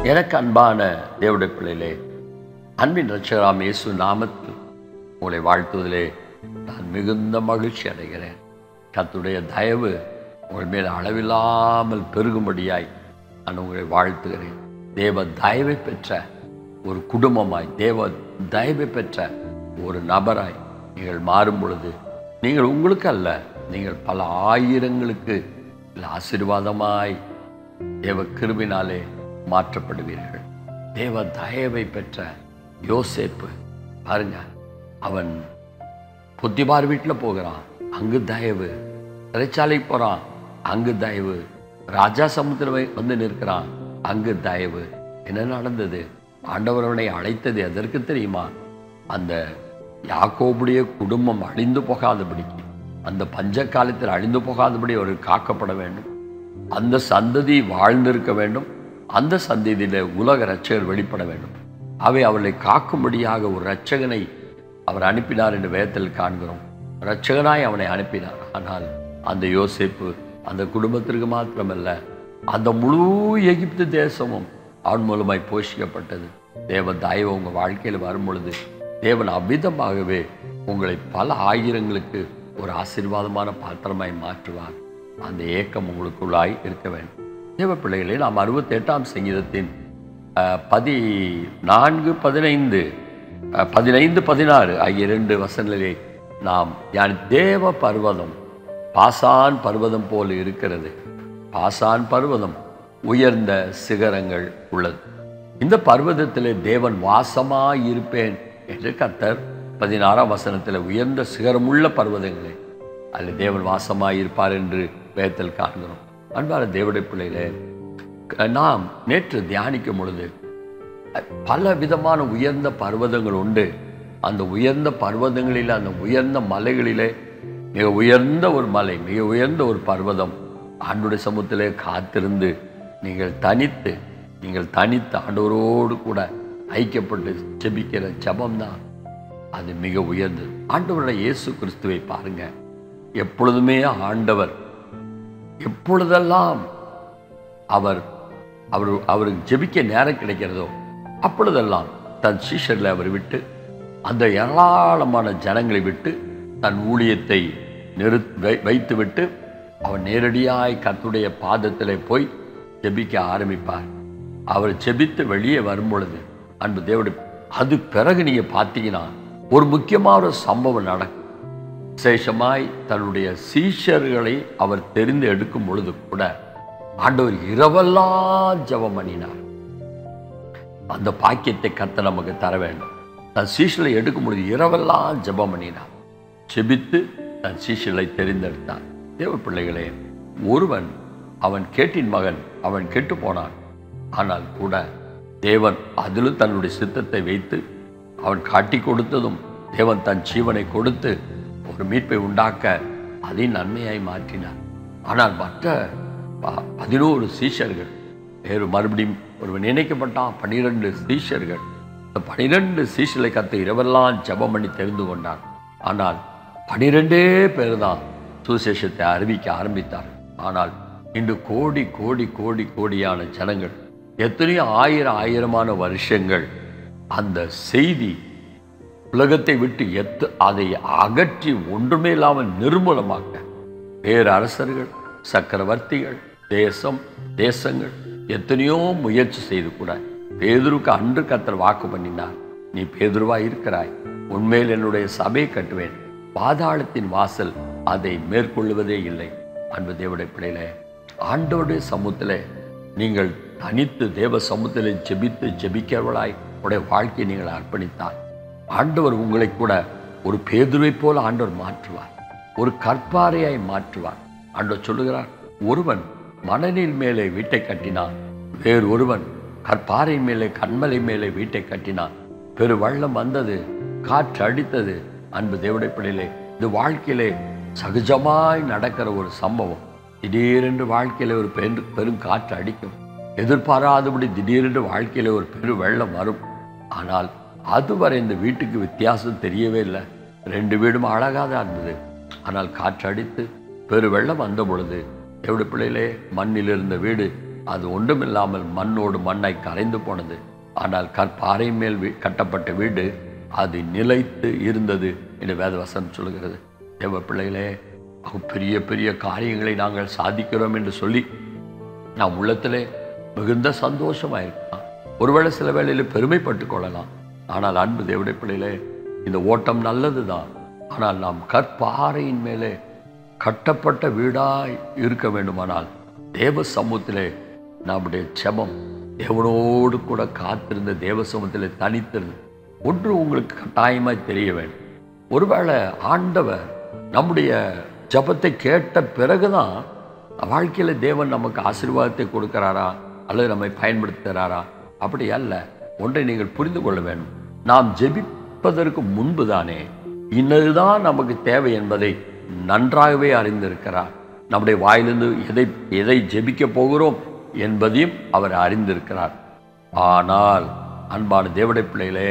எனக்கு அன்பான தேவடைய பிள்ளைகளே அன்பின் ரட்சகராம் இயேசு நாமத்தில் உங்களை வாழ்த்துவதிலே நான் மிகுந்த மகிழ்ச்சி அடைகிறேன் கர்த்தருடைய தயவு உங்கள் மேல் அளவில்லாமல் பெருகும்படியாய் நான் உங்களை வாழ்த்துகிறேன் தேவ தயவை பெற்ற ஒரு குடும்பமாய் தேவ தயவை பெற்ற ஒரு நபராய் நீங்கள் மாறும் பொழுது நீங்கள் உங்களுக்கு அல்ல நீங்கள் பல ஆயிரங்களுக்கு இல்லை ஆசீர்வாதமாய் தேவ கிருபினாலே மாற்றப்படுவீர்கள் தேவ தயவை பெற்ற யோசேப்பு பாருங்க அவன் புத்திபார் வீட்டில் போகிறான் அங்கு தயவு சிறைச்சாலைக்கு போகிறான் அங்கு தயவு ராஜா சமுத்திரம் வந்து நிற்கிறான் அங்கு தயவு என்ன நடந்தது ஆண்டவர் அவனை அழைத்தது எதற்கு தெரியுமா அந்த யாக்கோபுடைய குடும்பம் அழிந்து போகாதபடிக்கு அந்த பஞ்ச காலத்தில் அழிந்து போகாதபடி அவர் காக்கப்பட வேண்டும் அந்த சந்ததி வாழ்ந்திருக்க வேண்டும் அந்த சந்ததியில உலக இரட்சகர் வெளிப்பட வேண்டும் அவை அவளை காக்கும்படியாக ஒரு இரட்சகனை அவர் அனுப்பினார் என்று வேதத்தில் காண்கிறோம் இரட்சகனாய் அவனை அனுப்பினார் ஆனால் அந்த யோசேப்பு அந்த குடும்பத்திற்கு மாத்திரமல்ல அந்த முழு எகிப்து தேசமும் அவன் மூலமாய் போஷிக்கப்பட்டது தேவ தயவு உங்கள் வாழ்க்கையில் வரும் பொழுது தேவன் அவ்விதமாகவே உங்களை பல ஆயிரங்களுக்கு ஒரு ஆசீர்வாதமான பாத்திரமாய் மாற்றுவார் அந்த ஏக்கம் உங்களுக்குள்ளாய் இருக்க வேண்டும் தேவ பிள்ளைகளே நாம் அறுபத்தி எட்டாம் சங்கீதத்தின் அஹ், பதி நான்கு பதினைந்து அஹ், பதினைந்து பதினாறு ஆகிய இரண்டு வசனங்களிலே நாம் யான் தேவ பர்வதம் பாசான் பர்வதம் போல் இருக்கிறது பாசான் பர்வதம் உயர்ந்த சிகரங்கள் உள்ளது இந்த பர்வதத்திலே தேவன் வாசமாய் இருப்பேன் என்று கர்த்தர் பதினாறாம் வசனத்தில் உயர்ந்த சிகரமுள்ள பர்வதங்களே அதில் தேவன் வாசமாய் இருப்பார் என்று வேதத்தில் காண்கிறோம் அன்பான தேவடைய பிள்ளைகளே க- நாம் நேற்று தியானிக்கும் பொழுது பல விதமான உயர்ந்த பர்வதங்கள் உண்டு அந்த உயர்ந்த பர்வதங்களில் அந்த உயர்ந்த மலைகளிலே மிக உயர்ந்த ஒரு மலை மிக உயர்ந்த ஒரு பர்வதம் ஆண்டுடைய சமூகத்திலே காத்திருந்து நீங்கள் தனித்து நீங்கள் தனித்து ஆண்டவரோடு கூட ஐக்கியப்பட்டு ஜெபிக்கிற ஜெபம்தான் அது மிக உயர்ந்தது ஆண்டவருடைய இயேசு கிறிஸ்துவை பாருங்க எப்பொழுதுமே ஆண்டவர் எப்பொழுதெல்லாம் அவர் அவர் அவருக்கு ஜெபிக்க நேரம் கிடைக்கிறதோ அப்பொழுதெல்லாம் தன் சீஷரில் அவர் விட்டு அந்த ஏராளமான ஜனங்களை விட்டு தன் ஊழியத்தை நிறு வை- வைத்துவிட்டு அவர் நேரடியாய் கர்த்தருடைய பாதத்திலே போய் ஜெபிக்க ஆரம்பிப்பார் அவர் ஜெபித்து வெளியே வரும் பொழுது அன்பு தேவடி அது பிறகு நீங்க பார்த்தீங்கன்னா ஒரு முக்கியமான ஒரு சம்பவம் நடக்கும் விசேஷமாய் தன்னுடைய சீஷர்களை அவர் தெரிந்து எடுக்கும் பொழுது கூட ஆண்டவர் இரவெல்லாம் ஜெபம் பண்ணினார் அந்த பாக்கியத்தை கத்த நமக்கு தர வேண்டும் தன் சீஷலை எடுக்கும் பொழுது இரவெல்லாம் ஜெபம் பண்ணினார் செபித்து தன் சீஷலை தெரிந்தெடுத்தான் தேவ பிள்ளைகளே ஒருவன் அவன் கேட்டின் மகன் அவன் கெட்டு போனான் ஆனால் கூட தேவன் அதிலும் தன்னுடைய சித்தத்தை வைத்து அவன் காட்டி கொடுத்ததும் தேவன் தன் ஜீவனை கொடுத்து ஒரு மீட்பை உண்டாக்க அதை நன்மையாய் மாற்றினார் ஆனால் மற்ற ப- பதினோரு சீஷர்கள் வேறு மறுபடியும் ஒருவன் நினைக்கப்பட்டான் பனிரெண்டு சீஷர்கள் இந்த பனிரெண்டு சீஷர்களை கத்த இரவெல்லாம் ஜெபம் பண்ணி தெரிந்து கொண்டான் ஆனால் பனிரெண்டே பேர் தான் சுசேஷத்தை அறிவிக்க ஆரம்பித்தார் ஆனால் இன்று கோடி கோடி கோடி கோடியான ஜனங்கள் எத்தனையோ ஆயிரம் ஆயிரமான வருஷங்கள் அந்த செய்தி உலகத்தை விட்டு எத்து அதை அகற்றி ஒன்றுமே இல்லாமல் நிர்மூலமாக்க பேரரசர்கள் சக்கரவர்த்திகள் தேசம் தேசங்கள் எத்தனையோ முயற்சி செய்து கூட பேதுருக்கு அன்று கத்தர் வாக்கு பண்ணினார் நீ பேதுருவா இருக்கிறாய் உண்மையில் என்னுடைய சபையை கட்டுவேன் பாதாளத்தின் வாசல் அதை மேற்கொள்ளுவதே இல்லை அன்பு தேவடைய பிள்ளைகளே ஆண்டவருடைய சமூகத்திலே நீங்கள் தனித்து தேவ சமூகத்திலே ஜெபித்து ஜெபிக்கிறவளாய் உடைய வாழ்க்கையை நீங்கள் அர்ப்பணித்தால் ஆண்டவர் உங்களை கூட ஒரு பேதுருவை போல ஆண்டவர் மாற்றுவார் ஒரு கற்பாறையாய் மாற்றுவார் ஆண்டவர் சொல்லுகிறார் ஒருவன் மணலின் மேலே வீட்டை கட்டினான் வேறு ஒருவன் கற்பாறை மேலே கண்மலை மேலே வீட்டை கட்டினான் பெரு வெள்ளம் வந்தது காற்று அடித்தது அன்பு தேவடைய பிள்ளையிலே இது வாழ்க்கையிலே சகஜமாய் நடக்கிற ஒரு சம்பவம் திடீரென்று வாழ்க்கையில ஒரு பெரு பெரும் காற்று அடிக்கும் எதிர்பாராதபடி திடீரென்று வாழ்க்கையில ஒரு பெரு வெள்ளம் வரும் ஆனால் அதுவரை இந்த வீட்டுக்கு வித்தியாசம் தெரியவே இல்லை ரெண்டு வீடும் அழகாக தான் இருந்தது ஆனால் காற்று அடித்து பெரு வெள்ளம் வந்த பொழுது எவ்வளவு பிள்ளைகளே மண்ணில் இருந்த வீடு அது ஒன்றுமில்லாமல் மண்ணோடு மண்ணாய் கரைந்து போனது ஆனால் கற்பாறை மேல் வீ- கட்டப்பட்ட வீடு அது நிலைத்து இருந்தது என்று வேதவசனம் சொல்கிறது தேவ பிள்ளைகளே அவங்க பெரிய பெரிய காரியங்களை நாங்கள் சாதிக்கிறோம் என்று சொல்லி நாம் உள்ளத்திலே மிகுந்த சந்தோஷமாக இருக்கலாம் ஒருவேளை சில வேளையில் பெருமைப்பட்டு கொள்ளலாம் ஆனால் அன்பு தேவடைய பிள்ளைகளே இந்த ஓட்டம் நல்லது தான் ஆனால் நாம் கற்பாறையின் மேலே கட்டப்பட்ட வீடாய் இருக்க வேண்டுமானால் தேவ சமூகத்திலே நம்முடைய செபம் தேவனோடு கூட காத்திருந்த தேவ சமூகத்திலே தனித்திருந்து ஒன்று உங்களுக்கு கட்டாயமாய் தெரிய வேண்டும் ஒருவேளை ஆண்டவர் நம்முடைய ஜெபத்தை கேட்ட பிறகுதான் வாழ்க்கையில் தேவன் நமக்கு ஆசீர்வாதத்தை கொடுக்கிறாரா அல்லது நம்மை பயன்படுத்துகிறாரா அப்படி அல்ல ஒன்றை நீங்கள் புரிந்து கொள்ள வேண்டும் நாம் ஜெபிப்பதற்கு முன்பு தானே இன்னதுதான் நமக்கு தேவை என்பதை நன்றாகவே அறிந்திருக்கிறார் நம்முடைய வாயிலிருந்து எதை எதை ஜெபிக்க போகிறோம் என்பதையும் அவர் அறிந்திருக்கிறார் ஆனால் அன்பான தேவடைய பிள்ளைகளே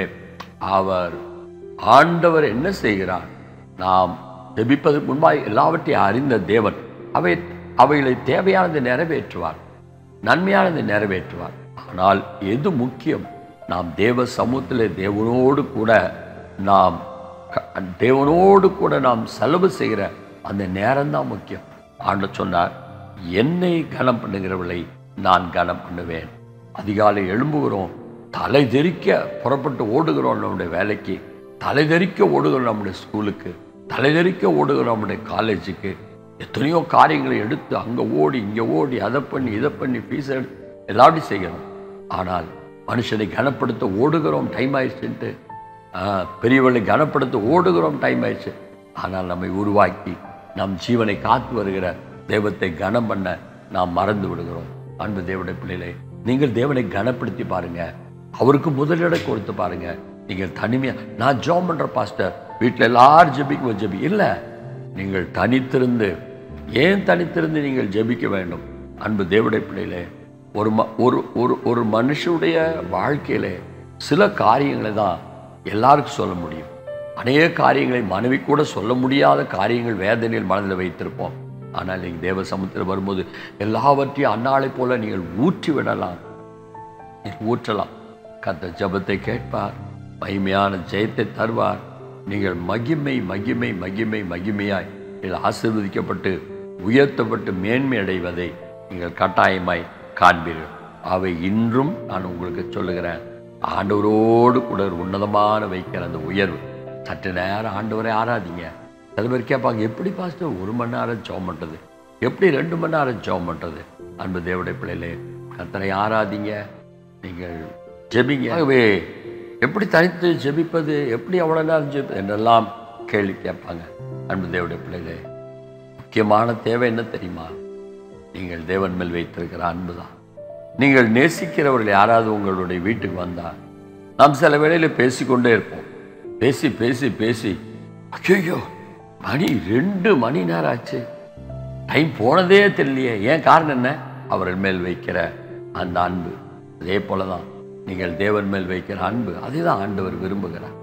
அவர் ஆண்டவர் என்ன செய்கிறார் நாம் ஜெபிப்பதற்கு முன்பாய் எல்லாவற்றையும் அறிந்த தேவன் அவை அவைகளை தேவையானதை நிறைவேற்றுவார் நன்மையானதை நிறைவேற்றுவார் ஆனால் எது முக்கியம் நாம் தேவ சமூகத்திலே தேவனோடு கூட நாம் க- தேவனோடு கூட நாம் செலவு செய்கிற அந்த நேரம்தான் முக்கியம் ஆண்டு சொன்னார் என்னை கனம் பண்ணுகிறவளை நான் கனம் பண்ணுவேன் அதிகாலை எழும்புகிறோம் தலை தெறிக்க புறப்பட்டு ஓடுகிறோம் நம்முடைய வேலைக்கு தலை தெறிக்க ஓடுகிறோம் நம்முடைய ஸ்கூலுக்கு தலை தெறிக்க ஓடுகிறோம் நம்முடைய காலேஜுக்கு எத்தனையோ காரியங்களை எடுத்து அங்கே ஓடி இங்கே ஓடி அதை பண்ணி இதை பண்ணி ஃபீஸ் எடுத்து எல்லாத்தையும் செய்கிறோம் ஆனால் மனுஷனை கனப்படுத்த ஓடுகிறோம் டைம் ஆயிடுச்சுன்ட்டு ஆ, பெரியவர்களை கனப்படுத்த ஓடுகிறோம் டைம் ஆயிடுச்சு ஆனால் நம்மை உருவாக்கி நம் ஜீவனை காத்து வருகிற தெய்வத்தை கனம் பண்ண நாம் மறந்து விடுகிறோம் அன்பு தேவனுடைய பிள்ளைகளே நீங்கள் தேவனை கனப்படுத்தி பாருங்க அவருக்கு முதலிடம் கொடுத்து பாருங்க நீங்கள் தனிமையா நான் ஜோம் பண்ற பாஸ்டர் வீட்டில் எல்லாரும் ஜெபிக்கும் ஜெபி இல்லை நீங்கள் தனித்திருந்து ஏன் தனித்திருந்து நீங்கள் ஜெபிக்க வேண்டும் அன்பு தேவனுடைய பிள்ளைகளே ஒரு ம ஒரு ஒரு ஒரு மனுஷனுடைய வாழ்க்கையிலே சில காரியங்களை தான் எல்லாருக்கும் சொல்ல முடியும் அநேக காரியங்களை மனைவி கூட சொல்ல முடியாத காரியங்கள் வேதனையில் மனதில் வைத்திருப்போம் ஆனால் நீங்கள் தேவ சமுத்திரம் வரும்போது எல்லாவற்றையும் அன்னாளை போல நீங்கள் ஊற்றி விடலாம் நீங்கள் ஊற்றலாம் கத்த ஜெபத்தை கேட்பார் மகிமையான ஜெயத்தை தருவார் நீங்கள் மகிமை மகிமை மகிமை மகிமையாய் நீங்கள் ஆசீர்வதிக்கப்பட்டு உயர்த்தப்பட்டு மேன்மை அடைவதை நீங்கள் கட்டாயமாய் காண்பீர்கள் அவை இன்றும் நான் உங்களுக்கு சொல்லுகிறேன் ஆண்டவரோடு கூட ஒரு உன்னதமான வைக்கிற அந்த உயர்வு சற்று நேரம் ஆண்டவரை ஆராதிங்க சில பேர் கேட்பாங்க எப்படி பாஸ்டர் ஒரு மணி நேரம் ஜெபம் பண்ணுறது எப்படி ரெண்டு மணி நேரம் ஜெபம் பண்ணுறது அன்பு தேவடைய பிள்ளைகளே கத்தரை ஆராதிங்க நீங்கள் ஜெபிங்க ஆகவே எப்படி தனித்து ஜெபிப்பது எப்படி அவ்வளோ நேரம் ஜெபிப்பது என்றெல்லாம் கேள்வி கேட்பாங்க அன்பு தேவடைய பிள்ளைகளே முக்கியமான தேவை என்ன தெரியுமா நீங்கள் தேவன் மேல் வைத்திருக்கிற அன்பு தான் நீங்கள் நேசிக்கிறவர்கள் யாராவது உங்களுடைய வீட்டுக்கு வந்தால் நாம் சில வேளையில் பேசிக்கொண்டே இருப்போம் பேசி பேசி பேசி ஐயோ மணி ரெண்டு மணி நேரம் ஆச்சு டைம் போனதே தெரியலையே ஏன் காரணம் என்ன அவர்கள் மேல் வைக்கிற அந்த அன்பு அதே போல தான் நீங்கள் தேவன் மேல் வைக்கிற அன்பு அதை தான் ஆண்டவர் விரும்புகிறார்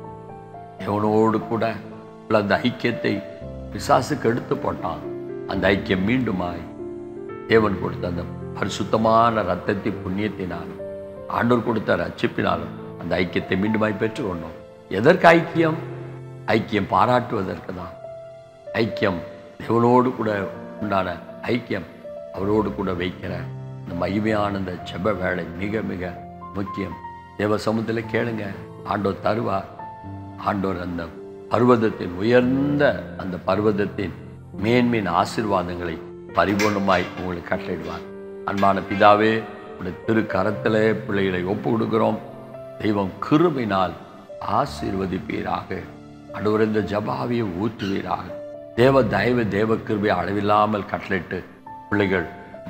தேவனோடு கூட உள்ள அந்த ஐக்கியத்தை பிசாசுக்கு எடுத்து போட்டான் அந்த ஐக்கியம் மீண்டுமாய் தேவன் கொடுத்த அந்த பரிசுத்தமான ரத்தத்தை புண்ணியத்தினாலும் ஆண்டவர் கொடுத்த ரட்சிப்பினாலும் அந்த ஐக்கியத்தை மீண்டுமாய் பெற்றுக்கொண்டோம் எதற்கு ஐக்கியம் ஐக்கியம் பாராட்டுவதற்கு தான் ஐக்கியம் தேவனோடு கூட உண்டான ஐக்கியம் அவரோடு கூட வைக்கிற இந்த மகிமையான இந்த ஜெப வேலை மிக மிக முக்கியம் தேவ சமூகத்தில் கேளுங்க ஆண்டோர் தருவார் ஆண்டோர் அந்த பர்வதத்தின் உயர்ந்த அந்த பர்வதத்தின் மேன்மையின் ஆசீர்வாதங்களை பரிபூர்ணமாய் உங்களுக்கு கட்டளையிடுவார் அன்பான பிதாவே உடைய திரு கரத்திலே பிள்ளைகளை ஒப்பு கொடுக்கிறோம் தெய்வம் கிருபினால் ஆசீர்வதிப்பீராக அடுவர் இந்த ஜபாவியை ஊற்றுவீராக தேவ தயவு தேவ கிருபை அளவில்லாமல் கட்டளையிட்டு பிள்ளைகள்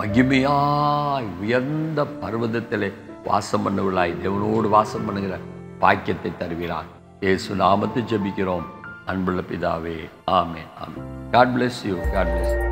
மகிமையாய் உயர்ந்த பர்வதத்திலே வாசம் பண்ணவர்களாய் தேவனோடு வாசம் பண்ணுகிற பாக்கியத்தை தருவீரார் இயேசு நாமத்தை ஜெபிக்கிறோம் அன்புள்ள பிதாவே ஆமென் ஆமென் God bless you God bless you